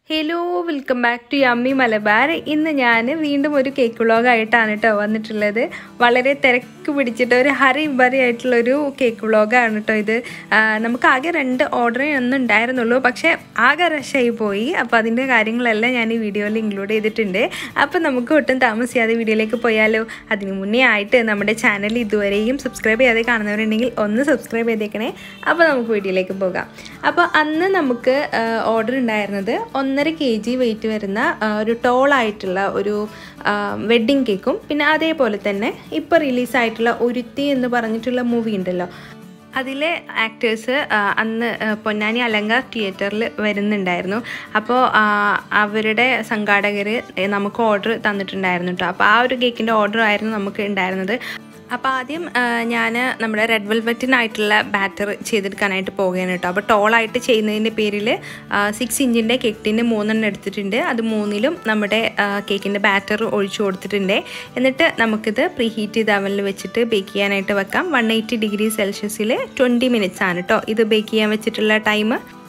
hello welcome back to yummy Malabar ഇന്ന് ഞാൻ വീണ്ടും ഒരു കേക്ക് വ്ളോഗായിട്ടാണ് കേട്ടോ വന്നിട്ടുള്ളത് വളരെ തിരക്ക് പിടിച്ചിട്ട് ഒരു ഹറി ബറി ആയിട്ടുള്ളൊരു കേക്ക് വ്ളോഗാണ് കേട്ടോ ഇത് ആ, നമുക്ക് ആകെ രണ്ട് ഓർഡറേ ഒന്നും ഉണ്ടായിരുന്നുള്ളൂ പക്ഷേ ആകെ റഷായി പോയി അപ്പോൾ അതിൻ്റെ കാര്യങ്ങളെല്ലാം ഞാൻ ഈ വീഡിയോയിൽ ഇൻക്ലൂഡ് ചെയ്തിട്ടുണ്ട് അപ്പോൾ നമുക്ക് ഒട്ടും താമസിയാതെ വീഡിയോയിലേക്ക് പോയാലോ അതിന് മുന്നേ ആയിട്ട് നമ്മുടെ ചാനൽ ഇതുവരെയും സബ്സ്ക്രൈബ് ചെയ്യാതെ കാണുന്നവരുണ്ടെങ്കിൽ ഒന്ന് സബ്സ്ക്രൈബ് ചെയ്തേക്കണേ അപ്പോൾ നമുക്ക് വീഡിയോയിലേക്ക് പോകാം അപ്പോൾ അന്ന് നമുക്ക് ഓർഡർ ഉണ്ടായിരുന്നത് ഒന്നര കെ ജി വെയിറ്റ് വരുന്ന ആ, ഒരു ടോളായിട്ടുള്ള ഒരു വെഡ്ഡിങ് കേക്കും പിന്നെ അതേപോലെ തന്നെ ഇപ്പോൾ റിലീസായിട്ടുള്ള ഒരുത്തി എന്ന് പറഞ്ഞിട്ടുള്ള മൂവി ഉണ്ടല്ലോ അതിലെ ആക്ടേഴ്സ് അന്ന് ആ, പൊന്നാനി അലങ്ക തിയേറ്ററിൽ വരുന്നുണ്ടായിരുന്നു അപ്പോൾ ആ, അവരുടെ സംഘാടകർ നമുക്ക് ഓർഡർ തന്നിട്ടുണ്ടായിരുന്നു കേട്ടോ അപ്പോൾ ആ ഒരു കേക്കിൻ്റെ ഓർഡർ ആയിരുന്നു നമുക്ക് ഉണ്ടായിരുന്നത് അപ്പോൾ ആദ്യം ഞാൻ നമ്മുടെ റെഡ് വെൽവെറ്റിനായിട്ടുള്ള ബാറ്റർ ചെയ്തെടുക്കാനായിട്ട് പോവുകയാണ് കേട്ടോ അപ്പോൾ ടോളായിട്ട് ചെയ്യുന്നതിൻ്റെ പേരിൽ സിക്സ് ഇഞ്ചിൻ്റെ കേക്കിൻ്റെ മൂന്നെണ്ണം എടുത്തിട്ടുണ്ട് അത് മൂന്നിലും നമ്മുടെ കേക്കിൻ്റെ ബാറ്റർ ഒഴിച്ചു കൊടുത്തിട്ടുണ്ട് എന്നിട്ട് നമുക്കിത് പ്രീ ഹീറ്റ് ചെയ്ത് അവനിൽ വെച്ചിട്ട് ബേക്ക് ചെയ്യാനായിട്ട് വെക്കാം വൺ എയ്റ്റി ഡിഗ്രി സെൽഷ്യസിൽ ട്വൻറ്റി മിനിറ്റ്സ് ആണ് കേട്ടോ ഇത് ബേക്ക് ചെയ്യാൻ വെച്ചിട്ടുള്ള ടൈം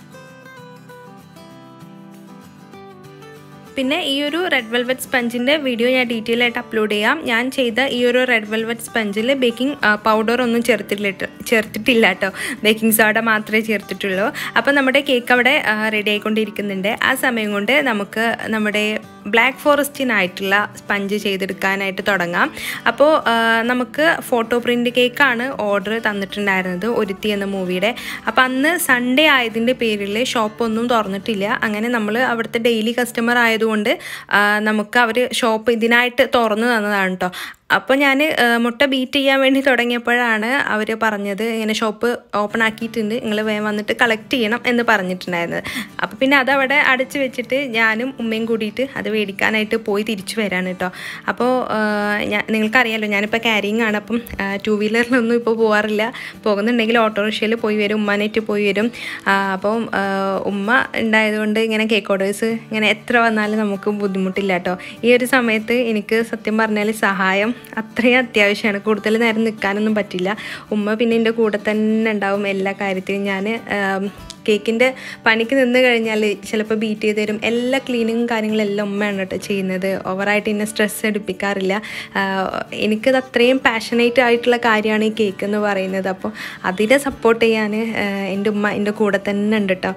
പിന്നെ ഈ ഒരു റെഡ് വെൽവെറ്റ് സ്പഞ്ചിൻ്റെ വീഡിയോ ഞാൻ ഡീറ്റെയിൽ ആയിട്ട് അപ്ലോഡ് ചെയ്യാം ഞാൻ ചെയ്ത ഈ ഒരു റെഡ് വെൽവെറ്റ് സ്പഞ്ചിൽ ബേക്കിംഗ് പൗഡർ ഒന്നും ചേർത്തിട്ടില്ല ചേർത്തിട്ടില്ല കേട്ടോ ബേക്കിംഗ് സോഡ മാത്രമേ ചേർത്തിട്ടുള്ളൂ അപ്പോൾ നമ്മുടെ കേക്ക് അവിടെ റെഡി ആയിക്കൊണ്ടിരിക്കുന്നുണ്ട് ആ സമയം കൊണ്ട് നമുക്ക് നമ്മുടെ ബ്ലാക്ക് ഫോറസ്റ്റിനായിട്ടുള്ള സ്പഞ്ച് ചെയ്തെടുക്കാനായിട്ട് തുടങ്ങാം അപ്പോൾ നമുക്ക് ഫോട്ടോ പ്രിൻ്റ് കേക്കാണ് ഓർഡർ തന്നിട്ടുണ്ടായിരുന്നത് ഒരുത്തി എന്ന മൂവിയുടെ അപ്പോൾ അന്ന് സൺഡേ ആയതിൻ്റെ പേരിൽ ഷോപ്പൊന്നും തുറന്നിട്ടില്ല അങ്ങനെ നമ്മൾ അവിടുത്തെ ഡെയിലി കസ്റ്റമർ ആയതുകൊണ്ട് ആ, നമുക്ക് അവർ ഷോപ്പ് ഇതിനായിട്ട് തുറന്നു തന്നതാണ് കേട്ടോ അപ്പോൾ ഞാൻ മുട്ട ബീറ്റ് ചെയ്യാൻ വേണ്ടി തുടങ്ങിയപ്പോഴാണ് അവർ പറഞ്ഞത് ഇങ്ങനെ ഷോപ്പ് ഓപ്പൺ ആക്കിയിട്ടുണ്ട് നിങ്ങൾ വേഗം വന്നിട്ട് കളക്ട് ചെയ്യണം എന്ന് പറഞ്ഞിട്ടുണ്ടായിരുന്നത് അപ്പോൾ പിന്നെ അതവിടെ അടച്ച് വെച്ചിട്ട് ഞാനും ഉമ്മയും കൂടിയിട്ട് അത് മേടിക്കാനായിട്ട് പോയി തിരിച്ചു വരാണ് കേട്ടോ അപ്പോൾ ഞാൻ നിങ്ങൾക്കറിയാലോ ഞാനിപ്പോൾ ക്യാരിങ് ആണ് അപ്പം ടു വീലറിലൊന്നും ഇപ്പോൾ പോകാറില്ല പോകുന്നുണ്ടെങ്കിൽ ഓട്ടോറിക്ഷയിൽ പോയി വരും ഉമ്മാനായിട്ട് പോയി വരും ആ, അപ്പം ആ, ഉമ്മ ഉണ്ടായതുകൊണ്ട് ഇങ്ങനെ കേക്ക് ഓർഡേഴ്സ് ഇങ്ങനെ എത്ര വന്നാലും നമുക്ക് ബുദ്ധിമുട്ടില്ല കേട്ടോ ഈ ഒരു സമയത്ത് എനിക്ക് സത്യം പറഞ്ഞാൽ സഹായം അത്രയും അത്യാവശ്യമാണ് കൂടുതൽ നേരം നിൽക്കാനൊന്നും പറ്റില്ല ഉമ്മ പിന്നെ എൻ്റെ കൂടെ തന്നെ ഉണ്ടാവും എല്ലാ കാര്യത്തിലും ഞാൻ കേക്കിൻ്റെ പണിക്ക് നിന്ന് കഴിഞ്ഞാൽ ചിലപ്പോൾ ബീറ്റ് ചെയ്ത് തരും എല്ലാ ക്ലീനിങ്ങും കാര്യങ്ങളെല്ലാം ഉമ്മയാണ് കേട്ടോ ചെയ്യുന്നത് ഓവറായിട്ട് എന്നെ സ്ട്രെസ് എടുപ്പിക്കാറില്ല ആഹ് എനിക്കത് അത്രയും പാഷനേറ്റ് ആയിട്ടുള്ള കാര്യമാണ് ഈ കേക്ക് എന്ന് പറയുന്നത് അപ്പോൾ അതിനെ സപ്പോർട്ട് ചെയ്യാൻ എൻ്റെ ഉമ്മ എൻ്റെ കൂടെ തന്നെ ഉണ്ട് കേട്ടോ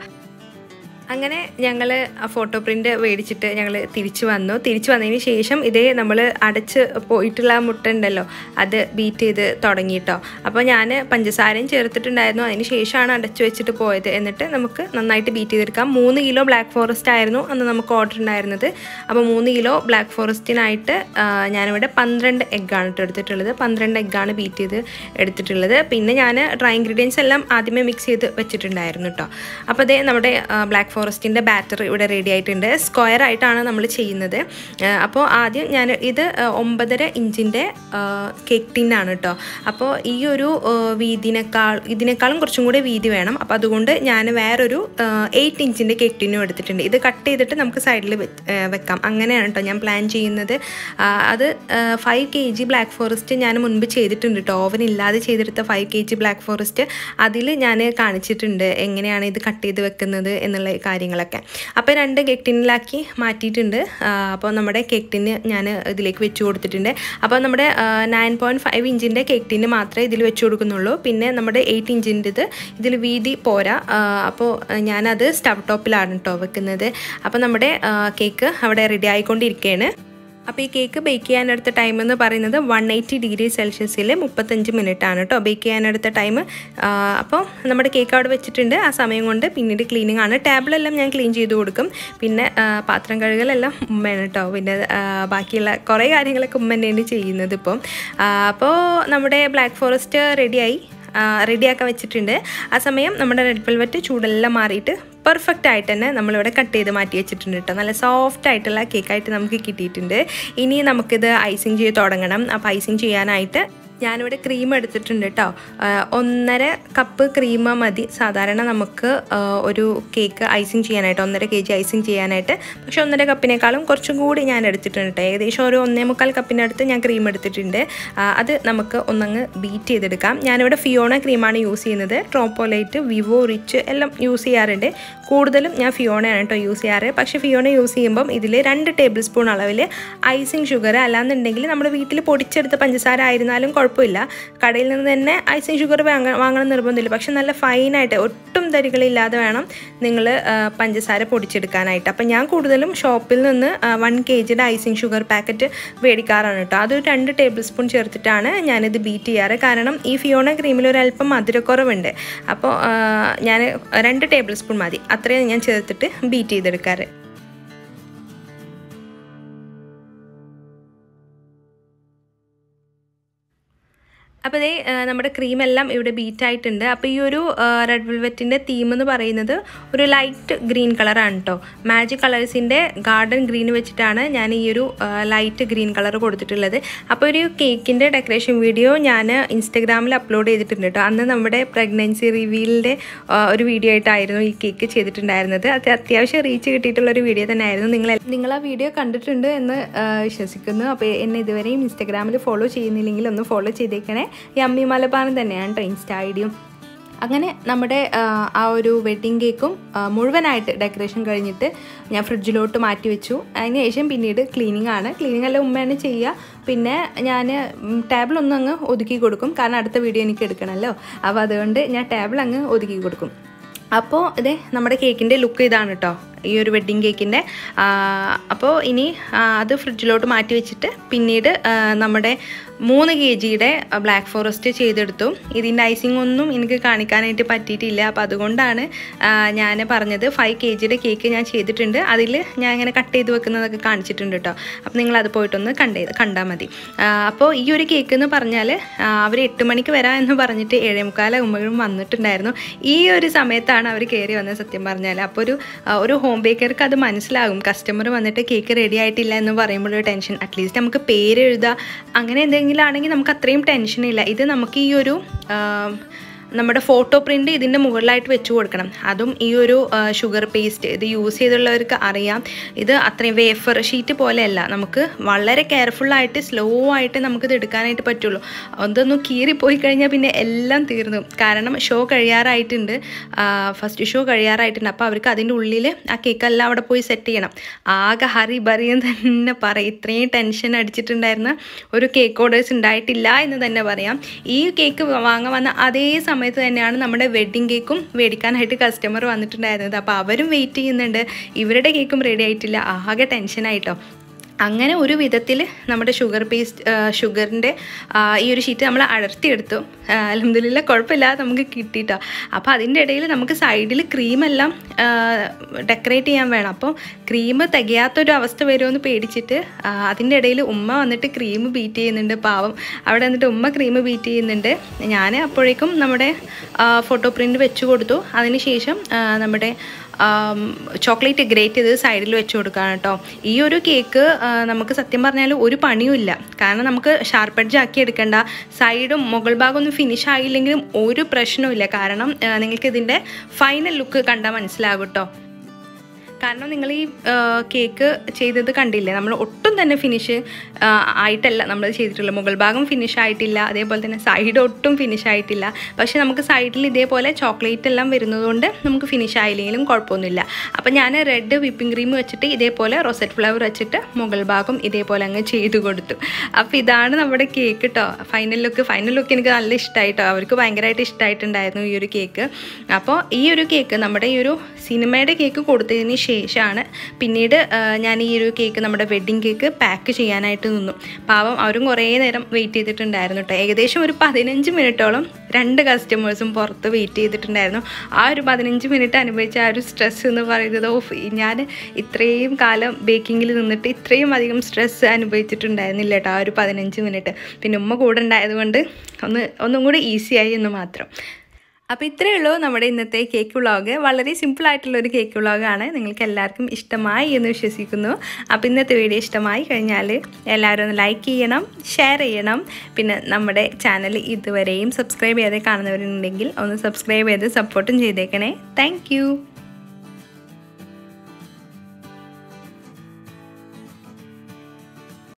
അങ്ങനെ ഞങ്ങൾ ആ ഫോട്ടോ പ്രിൻ്റ് മേടിച്ചിട്ട് ഞങ്ങൾ തിരിച്ചു വന്നു തിരിച്ചു വന്നതിന് ശേഷം ഇതേ നമ്മൾ അടച്ച് പോയിട്ടുള്ള ആ മുട്ട ഉണ്ടല്ലോ അത് ബീറ്റ് ചെയ്ത് തുടങ്ങിയിട്ടോ അപ്പോൾ ഞാൻ പഞ്ചസാരയും ചേർത്തിട്ടുണ്ടായിരുന്നു അതിന് ശേഷമാണ് അടച്ചു വെച്ചിട്ട് പോയത് എന്നിട്ട് നമുക്ക് നന്നായിട്ട് ബീറ്റ് ചെയ്തെടുക്കാം മൂന്ന് കിലോ ബ്ലാക്ക് ഫോറസ്റ്റ് ആയിരുന്നു അന്ന് നമുക്ക് ഓർഡർ ഉണ്ടായിരുന്നത് അപ്പോൾ മൂന്ന് കിലോ ബ്ലാക്ക് ഫോറസ്റ്റിനായിട്ട് ആ, ഞാനിവിടെ പന്ത്രണ്ട് എഗ്ഗാണ് കേട്ടോ എടുത്തിട്ടുള്ളത് പന്ത്രണ്ട് എഗ്ഗാണ് ബീറ്റ് ചെയ്ത് എടുത്തിട്ടുള്ളത് പിന്നെ ഞാൻ ഡ്രൈ ഇൻഗ്രീഡിയൻസ് എല്ലാം ആദ്യമേ മിക്സ് ചെയ്ത് വെച്ചിട്ടുണ്ടായിരുന്നു കേട്ടോ അപ്പോൾ അതേ നമ്മുടെ ബ്ലാക്ക് ഫോറസ്റ്റിൻ്റെ ബാറ്റർ ഇവിടെ റെഡി ആയിട്ടുണ്ട് സ്ക്വയർ ആയിട്ടാണ് നമ്മൾ ചെയ്യുന്നത് ആ, അപ്പോൾ ആദ്യം ഞാൻ ഇത് ആ, ഒമ്പതര ഇഞ്ചിൻ്റെ കേക്ക് ടിന്നാണ് കേട്ടോ അപ്പോൾ ഈ ഒരു ആ, വീതിനേക്കാൾ ഇതിനേക്കാളും കുറച്ചും കൂടി വീതി വേണം അപ്പോൾ അതുകൊണ്ട് ഞാൻ വേറൊരു എയ്റ്റ് ഇഞ്ചിൻ്റെ കേക്ക് ടിന്നും എടുത്തിട്ടുണ്ട് ഇത് കട്ട് ചെയ്തിട്ട് നമുക്ക് സൈഡിൽ വെക്കാം അങ്ങനെയാണ് കേട്ടോ ഞാൻ പ്ലാൻ ചെയ്യുന്നത് ആ, അത് five K G black forest ഞാൻ മുൻപ് ചെയ്തിട്ടുണ്ട് കേട്ടോ ഓവൻ ഇല്ലാതെ ചെയ്തെടുത്ത five K G black forest അതിൽ ഞാൻ കാണിച്ചിട്ടുണ്ട് എങ്ങനെയാണ് ഇത് കട്ട് ചെയ്ത് വെക്കുന്നത് എന്നുള്ള കാര്യങ്ങളൊക്കെ അപ്പോൾ രണ്ട് കേക്ക് ടിന്നിലാക്കി മാറ്റിയിട്ടുണ്ട് ആ, അപ്പോൾ നമ്മുടെ കേക്ക് ടിന്ന് ഞാൻ ഇതിലേക്ക് വെച്ച് കൊടുത്തിട്ടുണ്ട് അപ്പോൾ നമ്മുടെ നയൻ പോയിൻറ്റ് ഫൈവ് ഇഞ്ചിൻ്റെ കേക്ക് ടിന്ന് മാത്രമേ ഇതിൽ വെച്ച് കൊടുക്കുന്നുള്ളൂ പിന്നെ നമ്മുടെ എയ്റ്റ് ഇഞ്ചിൻ്റെത് ഇതിൽ വീതി പോരാ ആ, അപ്പോൾ ഞാനത് സ്റ്റവ് ടോപ്പിലാണ് കേട്ടോ വെക്കുന്നത് അപ്പോൾ നമ്മുടെ ആ, കേക്ക് അവിടെ റെഡി ആയിക്കൊണ്ടിരിക്കുകയാണ് അപ്പോൾ ഈ കേക്ക് ബേക്ക് ചെയ്യാനെടുത്ത ടൈം എന്ന് പറയുന്നത് വൺ എയ്റ്റി ഡിഗ്രി സെൽഷ്യസിൽ മുപ്പത്തഞ്ച് മിനിറ്റ് ആണ് കേട്ടോ ബേക്ക് ചെയ്യാനെടുത്ത ടൈം അപ്പോൾ നമ്മുടെ കേക്ക് അവിടെ വെച്ചിട്ടുണ്ട് ആ സമയം കൊണ്ട് പിന്നീട് ക്ലീനിങ് ആണ് ടേബിളെല്ലാം ഞാൻ ക്ലീൻ ചെയ്ത് കൊടുക്കും പിന്നെ ആ, പാത്രം കഴുകലെല്ലാം ഉമ്മയാണ് കേട്ടോ പിന്നെ ആ, ബാക്കിയുള്ള കുറേ കാര്യങ്ങളൊക്കെ ഉമ്മ തന്നെയാണ് ചെയ്യുന്നത് ഇപ്പം ആ, അപ്പോൾ നമ്മുടെ ബ്ലാക്ക് ഫോറസ്റ്റ് റെഡിയായി റെഡിയാക്കാൻ വെച്ചിട്ടുണ്ട് ആ സമയം നമ്മുടെ റെഡ് വെൽവെറ്റ് ചൂടെല്ലാം മാറിയിട്ട് പെർഫെക്റ്റ് ആയിട്ട് തന്നെ നമ്മളിവിടെ കട്ട് ചെയ്ത് മാറ്റി വെച്ചിട്ടുണ്ട് കേട്ടോ നല്ല സോഫ്റ്റ് ആയിട്ടുള്ള കേക്കായിട്ട് നമുക്ക് കിട്ടിയിട്ടുണ്ട് ഇനി നമുക്കിത് ഐസിങ് ചെയ്ത് തുടങ്ങണം അപ്പോൾ ഐസിങ് ചെയ്യാനായിട്ട് ഞാനിവിടെ ക്രീം എടുത്തിട്ടുണ്ട് കേട്ടോ ഒന്നര കപ്പ് ക്രീം മതി സാധാരണ നമുക്ക് ആ, ഒരു കേക്ക് ഐസിങ് ചെയ്യാനായിട്ട് ഒന്നര കെ ജി ഐസിങ് ചെയ്യാനായിട്ട് പക്ഷെ ഒന്നര കപ്പിനേക്കാളും കുറച്ചും കൂടി ഞാൻ എടുത്തിട്ടുണ്ട് കേട്ടോ ഏകദേശം ഒരു ഒന്നേ മുക്കാൽ കപ്പിനടുത്ത് ഞാൻ ക്രീം എടുത്തിട്ടുണ്ട് ആ, അത് നമുക്ക് ഒന്നങ്ങ് ബീറ്റ് ചെയ്തെടുക്കാം ഞാനിവിടെ ഫിയോണ ക്രീമാണ് യൂസ് ചെയ്യുന്നത് ട്രോപ്പോലൈറ്റ് വിവോ റിച്ച് എല്ലാം യൂസ് ചെയ്യാറുണ്ട് കൂടുതലും ഞാൻ ഫിയോണയാണ് കേട്ടോ യൂസ് ചെയ്യാറ് പക്ഷേ ഫിയോണ യൂസ് ചെയ്യുമ്പം ഇതിൽ രണ്ട് ടേബിൾ സ്പൂൺ അളവിൽ ഐസിങ് ഷുഗർ അല്ലാന്നുണ്ടെങ്കിൽ നമ്മുടെ വീട്ടിൽ പൊടിച്ചെടുത്ത പഞ്ചസാര ആയിരുന്നാലും കുഴപ്പമില്ല കടയിൽ നിന്ന് തന്നെ ഐസിങ് ഷുഗർ വാങ്ങ വാങ്ങണം നിർബന്ധമില്ല പക്ഷെ നല്ല ഫൈനായിട്ട് ഒട്ടും തരികളില്ലാതെ വേണം നിങ്ങൾ പഞ്ചസാര പൊടിച്ചെടുക്കാനായിട്ട് അപ്പം ഞാൻ കൂടുതലും ഷോപ്പിൽ നിന്ന് വൺ കെ ജിയുടെ ഐസിങ് ഷുഗർ പാക്കറ്റ് മേടിക്കാറാണ് കേട്ടോ അതൊരു രണ്ട് ടേബിൾ സ്പൂൺ ചേർത്തിട്ടാണ് ഞാനിത് ബീറ്റ് ചെയ്യാറ് കാരണം ഈ ഫിയോണ ക്രീമിൽ ഒരു അല്പം മധുരക്കുറവുണ്ട് അപ്പോൾ ഞാൻ രണ്ട് ടേബിൾ സ്പൂൺ മതി അത്രയും ഞാൻ ചേർത്തിട്ട് ബീറ്റ് ചെയ്തെടുക്കാറ് അപ്പോൾ ഇതേ ആ, നമ്മുടെ ക്രീമെല്ലാം ഇവിടെ ബീറ്റ് ആയിട്ടുണ്ട് അപ്പോൾ ഈ ഒരു റെഡ് വെൽവെറ്റിൻ്റെ തീം എന്ന് പറയുന്നത് ഒരു ലൈറ്റ് ഗ്രീൻ കളറാണ് കേട്ടോ മാജിക് കളേഴ്സിൻ്റെ ഗാർഡൻ ഗ്രീൻ വെച്ചിട്ടാണ് ഞാൻ ഈ ഒരു ലൈറ്റ് ഗ്രീൻ കളർ കൊടുത്തിട്ടുള്ളത് അപ്പോൾ ഒരു കേക്കിൻ്റെ ഡെക്കറേഷൻ വീഡിയോ ഞാൻ ഇൻസ്റ്റഗ്രാമിൽ അപ്ലോഡ് ചെയ്തിട്ടുണ്ട് കേട്ടോ അന്ന് നമ്മുടെ പ്രഗ്നൻസി റിവീലിൻ്റെ ഒരു വീഡിയോ ആയിട്ടായിരുന്നു ഈ കേക്ക് ചെയ്തിട്ടുണ്ടായിരുന്നത് അത് അത്യാവശ്യം റീച്ച് കിട്ടിയിട്ടുള്ള ഒരു വീഡിയോ തന്നെ ആയിരുന്നു നിങ്ങൾ നിങ്ങൾ ആ വീഡിയോ കണ്ടിട്ടുണ്ട് എന്ന് ആ, വിശ്വസിക്കുന്നു അപ്പോൾ എന്നെ ഇതുവരെയും ഇൻസ്റ്റഗ്രാമിൽ ഫോളോ ചെയ്യുന്നില്ലെങ്കിൽ ഒന്ന് ഫോളോ ചെയ്തേക്കണേ ഈ അമ്മി മലബാറും തന്നെയാണ് കേട്ടോ ഇൻസ്റ്റ ഐ ഡിയും അങ്ങനെ നമ്മുടെ ആ, ആ ഒരു വെഡ്ഡിങ് കേക്കും ആ, മുഴുവനായിട്ട് ഡെക്കറേഷൻ കഴിഞ്ഞിട്ട് ഞാൻ ഫ്രിഡ്ജിലോട്ട് മാറ്റി വെച്ചു അതിന് ശേഷം പിന്നീട് ക്ലീനിങ് ആണ് ക്ലീനിങ് എല്ലാം ഉമ്മയാണ് ചെയ്യുക പിന്നെ ഞാൻ ടേബിൾ ഒന്ന് അങ്ങ് ഒതുക്കി കൊടുക്കും കാരണം അടുത്ത വീഡിയോ എനിക്ക് എടുക്കണമല്ലോ അപ്പോൾ അതുകൊണ്ട് ഞാൻ ടേബിൾ അങ്ങ് ഒതുക്കി കൊടുക്കും അപ്പോൾ ഇതേ നമ്മുടെ കേക്കിൻ്റെ ലുക്ക് ഇതാണ് കേട്ടോ ഈ ഒരു വെഡ്ഡിങ് കേക്കിൻ്റെ അപ്പോൾ ഇനി ആ, അത് ഫ്രിഡ്ജിലോട്ട് മാറ്റി വെച്ചിട്ട് പിന്നീട് ആ, നമ്മുടെ മൂന്ന് കെ ജിയുടെ ബ്ലാക്ക് ഫോറസ്റ്റ് ചെയ്തെടുത്തു ഇതിൻ്റെ ഐസിംഗ് ഒന്നും എനിക്ക് കാണിക്കാനായിട്ട് പറ്റിയിട്ടില്ല അപ്പോൾ അതുകൊണ്ടാണ് ഞാൻ പറഞ്ഞത് ഫൈവ് കെ ജിയുടെ കേക്ക് ഞാൻ ചെയ്തിട്ടുണ്ട് അതിൽ ഞാൻ ഇങ്ങനെ കട്ട് ചെയ്ത് വെക്കുന്നതൊക്കെ കാണിച്ചിട്ടുണ്ട് കേട്ടോ അപ്പോൾ നിങ്ങൾ അത് പോയിട്ടൊന്ന് കണ്ടേ കണ്ടാൽ മതി ആ, അപ്പോൾ ഈ ഒരു കേക്ക് എന്ന് പറഞ്ഞാൽ അവർ എട്ട് മണിക്ക് വരാം എന്ന് പറഞ്ഞിട്ട് ഏഴേ മുക്കാലാകുമ്പോഴും വന്നിട്ടുണ്ടായിരുന്നു ഈ ഒരു സമയത്താണ് അവർ കയറി വന്നത് സത്യം പറഞ്ഞാൽ അപ്പോൾ ഒരു ആ, ഒരു ഹോം ബേക്കർക്ക് അത് മനസ്സിലാകും കസ്റ്റമർ വന്നിട്ട് കേക്ക് റെഡി ആയിട്ടില്ല എന്ന് പറയുമ്പോഴൊരു ടെൻഷൻ അറ്റ്ലീസ്റ്റ് നമുക്ക് പേര് എഴുതുക അങ്ങനെ എന്തെങ്കിലും ആണെങ്കിൽ നമുക്ക് അത്രയും ടെൻഷനില്ല ഇത് നമുക്ക് ഈ ഒരു ആ, നമ്മുടെ ഫോട്ടോ പ്രിൻ്റ് ഇതിൻ്റെ മുകളിലായിട്ട് വെച്ച് കൊടുക്കണം അതും ഈ ഒരു ഷുഗർ പേസ്റ്റ് ഇത് യൂസ് ചെയ്തുള്ളവർക്ക് അറിയാം ഇത് അത്രയും വേഫർ ഷീറ്റ് പോലെയല്ല നമുക്ക് വളരെ കെയർഫുള്ളായിട്ട് സ്ലോ ആയിട്ട് നമുക്കിത് എടുക്കാനായിട്ട് പറ്റുള്ളൂ അതൊന്ന് കീറിപ്പോയി കഴിഞ്ഞാൽ പിന്നെ എല്ലാം തീർന്നു കാരണം ഷോ കഴിയാറായിട്ടുണ്ട് ഫസ്റ്റ് ഷോ കഴിയാറായിട്ടുണ്ട് അപ്പോൾ അവർക്ക് അതിൻ്റെ ഉള്ളിൽ ആ കേക്കെല്ലാം അവിടെ പോയി സെറ്റ് ചെയ്യണം ആകെ ഹറി ബറിയെന്ന് തന്നെ പറയും ഇത്രയും ടെൻഷൻ അടിച്ചിട്ടുണ്ടായിരുന്ന ഒരു കേക്ക് ഓർഡേഴ്സ് ഉണ്ടായിട്ടില്ല എന്ന് തന്നെ പറയാം ഈ കേക്ക് വാങ്ങാൻ വന്ന അതേ സമയത്ത് തന്നെയാണ് നമ്മുടെ വെഡ്ഡിങ് കേക്കും മേടിക്കാനായിട്ട് കസ്റ്റമർ വന്നിട്ടുണ്ടായിരുന്നത് അപ്പോൾ അവരും വെയിറ്റ് ചെയ്യുന്നുണ്ട് ഇവരുടെ കേക്കും റെഡി ആയിട്ടില്ല ആകെ ടെൻഷനായിട്ടോ അങ്ങനെ ഒരു വിധത്തിൽ നമ്മുടെ ഷുഗർ പേസ്റ്റ് ഷുഗറിൻ്റെ ഈ ഒരു ഷീറ്റ് നമ്മൾ അടർത്തിയെടുത്തു അലഹമില്ല കുഴപ്പമില്ലാതെ നമുക്ക് കിട്ടിയിട്ടോ അപ്പോൾ അതിൻ്റെ ഇടയിൽ നമുക്ക് സൈഡിൽ ക്രീമെല്ലാം ഡെക്കറേറ്റ് ചെയ്യാൻ വേണം അപ്പോൾ ക്രീം തികയാത്തൊരു അവസ്ഥ വരുമെന്ന് പേടിച്ചിട്ട് ആ, അതിൻ്റെ ഇടയിൽ ഉമ്മ വന്നിട്ട് ക്രീം ബീറ്റ് ചെയ്യുന്നുണ്ട് പാവം അവിടെ വന്നിട്ട് ഉമ്മ ക്രീം ബീറ്റ് ചെയ്യുന്നുണ്ട് ഞാൻ അപ്പോഴേക്കും നമ്മുടെ ഫോട്ടോ പ്രിൻ്റ് വെച്ച് കൊടുത്തു അതിന് ശേഷം ആ, നമ്മുടെ ചോക്ലേറ്റ് ഗ്രേറ്റ് ചെയ്ത് സൈഡിൽ വെച്ച് കൊടുക്കുകയാണ് കേട്ടോ ഈ ഒരു കേക്ക് ആ, നമുക്ക് സത്യം പറഞ്ഞാൽ ഒരു പണിയുമില്ല കാരണം നമുക്ക് ഷാർപ്പ് എഡ്ജ് ആക്കി എടുക്കേണ്ട സൈഡും മുകൾ ഭാഗം ഒന്നും ഫിനിഷ് ആയില്ലെങ്കിലും ഒരു പ്രശ്നവുമില്ല കാരണം ആ, നിങ്ങൾക്ക് ഇതിൻ്റെ ഫൈനൽ ലുക്ക് കണ്ടാൽ മനസ്സിലാകും കേട്ടോ കാരണം നിങ്ങൾ ഈ ആ, കേക്ക് ചെയ്തത് കണ്ടില്ലേ നമ്മൾ ഒട്ടും തന്നെ ഫിനിഷ് ആയിട്ടല്ല നമ്മൾ ചെയ്തിട്ടുള്ളത് മുകൾ ഭാഗം ഫിനിഷ് ആയിട്ടില്ല അതേപോലെ തന്നെ സൈഡ് ഒട്ടും ഫിനിഷ് ആയിട്ടില്ല പക്ഷേ നമുക്ക് സൈഡിൽ ഇതേപോലെ ചോക്ലേറ്റ് എല്ലാം വരുന്നതുകൊണ്ട് നമുക്ക് ഫിനിഷ് ആയില്ലെങ്കിലും കുഴപ്പമൊന്നുമില്ല അപ്പം ഞാൻ റെഡ് വിപ്പിംഗ് ക്രീം വെച്ചിട്ട് ഇതേപോലെ റോസറ്റ് ഫ്ലവർ വെച്ചിട്ട് മുകൾ ഭാഗം ഇതേപോലെ അങ്ങ് ചെയ്ത് കൊടുത്തു അപ്പോൾ ഇതാണ് നമ്മുടെ കേക്ക് കേട്ടോ ഫൈനൽ ലുക്ക് ഫൈനൽ ലുക്ക് എനിക്ക് നല്ല ഇഷ്ടമായിട്ടോ അവർക്ക് ഭയങ്കരമായിട്ട് ഇഷ്ടമായിട്ടുണ്ടായിരുന്നു ഈ ഒരു കേക്ക് അപ്പോൾ ഈ ഒരു കേക്ക് നമ്മുടെ ഈ ഒരു സിനിമയുടെ കേക്ക് കൊടുത്തതിന് ശേഷമാണ് പിന്നീട് ആ, ഞാൻ ഈ ഒരു കേക്ക് നമ്മുടെ വെഡ്ഡിങ് കേക്ക് പാക്ക് ചെയ്യാനായിട്ട് നിന്നു പാവം അവരും കുറേ നേരം വെയിറ്റ് ചെയ്തിട്ടുണ്ടായിരുന്നു കേട്ടോ ഏകദേശം ഒരു പതിനഞ്ച് മിനിറ്റോളം രണ്ട് കസ്റ്റമേഴ്സും പുറത്ത് വെയിറ്റ് ചെയ്തിട്ടുണ്ടായിരുന്നു ആ ഒരു പതിനഞ്ച് മിനിറ്റ് അനുഭവിച്ച ആ ഒരു സ്ട്രെസ് എന്ന് പറയുന്നത് ഓഫ് ഞാൻ ഇത്രയും കാലം ബേക്കിങ്ങിൽ നിന്നിട്ട് ഇത്രയും അധികം സ്ട്രെസ് അനുഭവിച്ചിട്ടുണ്ടായിരുന്നില്ല കേട്ടോ ആ ഒരു പതിനഞ്ച് മിനിറ്റ് പിന്നെ ഉമ്മ കൂടെ ഉണ്ടായതുകൊണ്ട് ഒന്ന് ഒന്നും കൂടി ഈസിയായി എന്ന് മാത്രം അപ്പോൾ ഇത്രയേ ഉള്ളൂ നമ്മുടെ ഇന്നത്തെ കേക്ക് വ്ളോഗ് വളരെ സിമ്പിളായിട്ടുള്ള ഒരു കേക്ക് വ്ളോഗാണ് നിങ്ങൾക്ക് എല്ലാവർക്കും ഇഷ്ടമായി എന്ന് വിശ്വസിക്കുന്നു അപ്പോൾ ഇന്നത്തെ വീഡിയോ ഇഷ്ടമായി കഴിഞ്ഞാൽ എല്ലാവരും ഒന്ന് ലൈക്ക് ചെയ്യണം ഷെയർ ചെയ്യണം പിന്നെ നമ്മുടെ ചാനൽ ഇതുവരെയും സബ്സ്ക്രൈബ് ചെയ്യാതെ കാണുന്നവരുണ്ടെങ്കിൽ ഒന്ന് സബ്സ്ക്രൈബ് ചെയ്ത് സപ്പോർട്ടും ചെയ്തേക്കണേ താങ്ക്